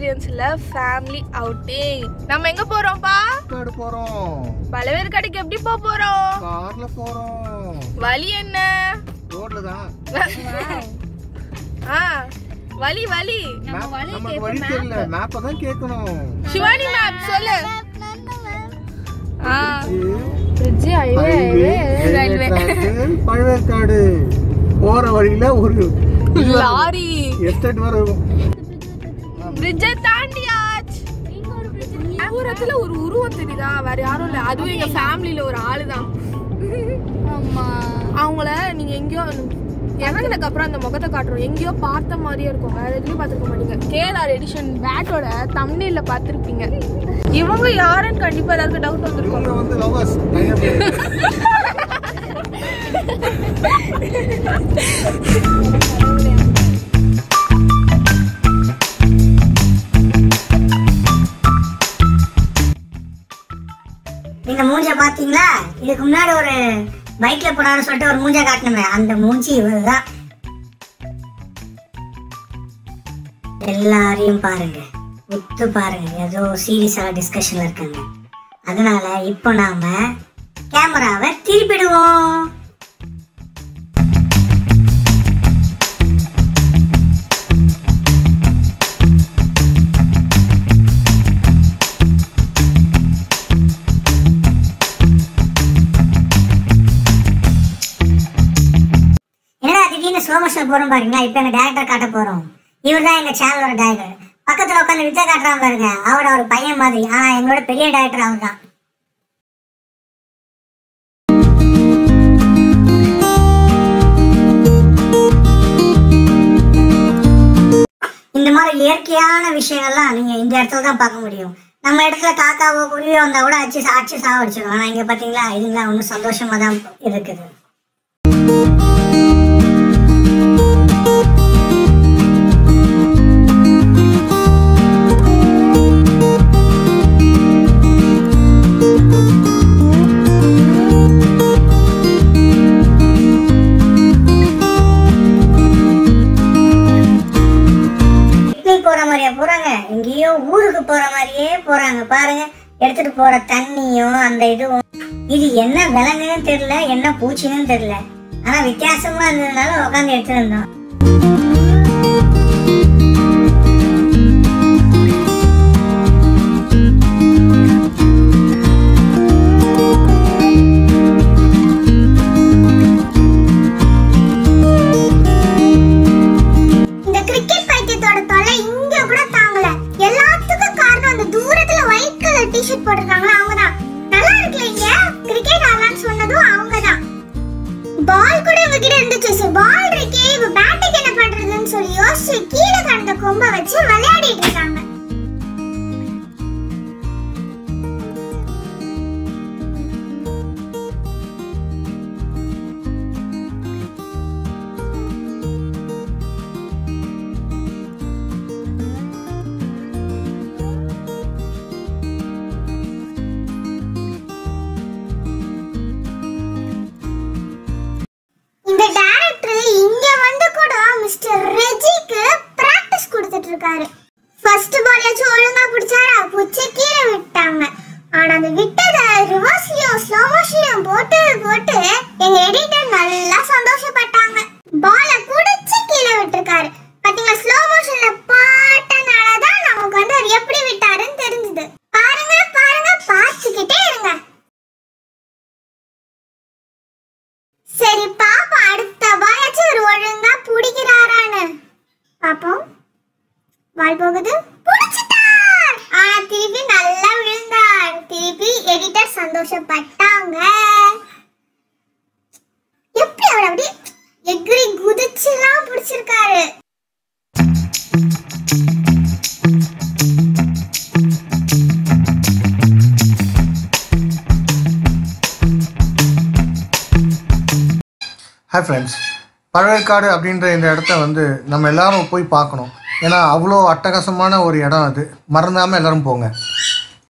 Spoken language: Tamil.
எக்ஸ்பீரியன்ஸ்ல ஃபேமிலி அவுட்டிங் நம்ம எங்க போறோம்ப்பா காடு போறோம் பலவேறு கடைக்கு எப்படி போக போறோம் கார்ல போறோம் வழி என்ன ரோட்ல தான் ஆ வழி வழி நமக்கு வழி தெரியல மேப்ப தான் கேட்கணும் சிவானி மேப் சொல்லு ஆ bridge Highway, railway track, Pazhaverkadu போற வழியில ஒரு லாரி எஸ்டேட் வர இருக்கும் பிரிட்ஜை தாண்டியாச்சு தூரத்துல ஒரு உருவம் தெரியுதா வேற யாரும் இல்ல அதுவும் எங்க ஃபேமிலில ஒரு ஆளு தான் அவங்கள நீங்க எங்கேயோ இறங்கினதுக்கு அப்புறம் அந்த முகத்தை காட்டுறோம் எங்கேயோ பார்த்த மாதிரியே இருக்கும் வேற எதுலயும் பார்த்துருக்க மாட்டீங்க கேஆர் எடிஷன் பேட்டோட தம்னையில பார்த்துருப்பீங்க இவங்க யாருன்னு கண்டிப்பா எல்லாருக்கும் டவுட் வந்திருக்கும் இவங்க வந்து லவர்ஸ் நீங்க மூஞ்ச பாத்தீங்களா இதுக்கு முன்னாடி ஒரு பைக்ல போனான்னு சொல்லிட்டு ஒரு மூஞ்ச காட்டணுமே அந்த மூஞ்சி இவர்தான் எல்லாரையும் பாருங்க உத்து பாருங்க ஏதோ சீரியஸான டிஸ்கஷன்ல இருக்காங்க அதனால இப்போ நாம கேமராவை திருப்பிடுவோம் என்னடா திடீர்னு ஸ்லோ மோஷன் போறோம் பாருங்களா இப்போ எங்க டேரக்டர் காட்ட போறோம் இவர் தான் எங்க சேனலோட டேரக்டர் பக்கத்துல உட்காந்து விஜய் காட்டுறான் பாருங்க அவரோட ஒரு பையன் மாதிரி ஆனா எங்களோட பெரிய டேரக்டர் அவர் தான் இந்த மாதிரி இயற்கையான விஷயங்கள்லாம் நீங்க இந்த இடத்துல தான் பார்க்க முடியும் நம்ம இடத்துல காக்காவோ குருவியோ வந்தா கூட அடிச்சு அடிச்சு சாவடிச்சிடும் ஆனா இங்க பாத்தீங்களா இதுங்களாம் ஒன்றும் சந்தோஷமா தான் இருக்குது பிக்னிக் போற மாதிரியா போறாங்க எங்கேயோ ஊருக்கு போற மாதிரியே போறாங்க பாருங்க எடுத்துட்டு போற தண்ணியும் அந்த இதுவும் இது என்ன விலங்குன்னு தெரியல என்ன பூச்சின்னு தெரியல ஆனா வித்தியாசமா இருந்ததுனால உட்காந்து எடுத்துட்டு இருந்தோம் இந்த கிரிக்கெட் பைத்தியத்தோட தொல்லை இங்க கூட தாங்கல எல்லாத்துக்கும் காரணம் அந்த தூரத்துல ஒயிட் கலர் டிஷர்ட் போட்டிருக்காங்களா அவங்க தான் நல்லா இருக்குல்ல இங்க கிரிக்கெட் ஆடலாம்னு சொன்னதும் அவங்க தான் பால் கூட இவங்க கிட்ட இருந்துச்சு சரி பால் இருக்கே இப்ப பேட்டுக்கு என்ன பண்றதுன்னு சொல்லி யோசிச்சு கீழே கடந்த கொம்பை வச்சு விளையாடிட்டு இருக்காங்க இந்த டைரக்டர் இங்க வந்து கூட மிஸ்டர் ரெஜிக்கு பிராக்டிஸ் கொடுத்துட்டு இருக்காரு ஃபர்ஸ்ட் பாலாச்சும் ஒழுங்கா பிடிச்சாரா புடிச்சு கீழே விட்டாங்க ஆனா அந்த விட்டத ரிவர்ஸ்லயும் ஸ்லோ மோஷன்லயும் போட்டு போட்டு எங்க எடிட்டர் நல்லா சந்தோஷப்பட்டாங்க பால குடிச்சு கீழே விட்டுருக்காரு பாத்தீங்களா ஸ்லோ மோஷன்ல பாட்டனால தான் நமக்கு வந்து அவர் எப்படி விட்டாருன்னு தெரிஞ்சது பாருங்க பாருங்க பார்த்துக்கிட்டே இருங்க சரி பாப்பா அடுத்த பாயாச்சும் ஒரு ஒழுங்கா பிடிக்கிறாரான்னு பாப்போம் வால் போகுது புடிச்சிட்டார் ஆனா திருப்பி நல்லா விழுந்தார் திருப்பி எடிட்டர் சந்தோஷப்பட்டாங்க எப்படி அவர் அப்படி எகிரி குதிச்சுலாம் பிடிச்சிருக்காரு ஹாய் ஃப்ரெண்ட்ஸ் பழவேற்காடு அப்படின்ற இந்த இடத்த வந்து நம்ம எல்லாரும் போய் பார்க்கணும் ஏன்னா அவ்வளோ அட்டகாசமான ஒரு இடம் அது மறந்தாமல் எல்லாரும் போங்க